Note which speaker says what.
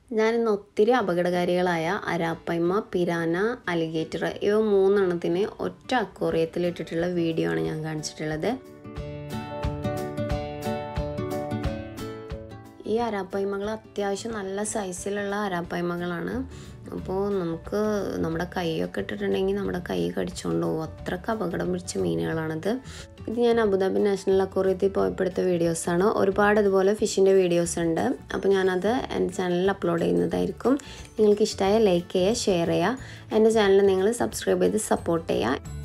Speaker 1: ഞാനിന്ന് ഒത്തിരി അപകടകാരികളായ അരാപ്പയ്മ piranha alligator ഇവ മൂന്നെണ്ണത്തിന് ഒറ്റ അക്വോറിയത്തിൽ ഇട്ടിട്ടുള്ള വീഡിയോ ആണ് ഞാൻ കാണിച്ചിട്ടുള്ളത് ഈ അരാപ്പയ്മകൾ അത്യാവശ്യം നല്ല സൈസിലുള്ള അരാപ്പയ്മകളാണ് അപ്പോൾ നമുക്ക് നമ്മുടെ കൈയൊക്കെ ഇട്ടിട്ടുണ്ടെങ്കിൽ നമ്മുടെ കൈ കടിച്ചുകൊണ്ട് പോകും അത്രയ്ക്ക് അപകടം പിടിച്ച മീനുകളാണിത് ഇത് ഞാൻ അബുദാബി നാഷണൽ അക്വോറിയത്തിൽ പോയപ്പെടുത്ത വീഡിയോസാണ് ഒരുപാട് ഇതുപോലെ ഫിഷിൻ്റെ വീഡിയോസ് ഉണ്ട് അപ്പോൾ ഞാനത് എൻ്റെ ചാനലിൽ അപ്ലോഡ് ചെയ്യുന്നതായിരിക്കും നിങ്ങൾക്ക് ഇഷ്ടമായ ലൈക്ക് ചെയ്യുക ഷെയർ ചെയ്യുക എൻ്റെ ചാനൽ നിങ്ങൾ സബ്സ്ക്രൈബ് ചെയ്ത് സപ്പോർട്ട് ചെയ്യുക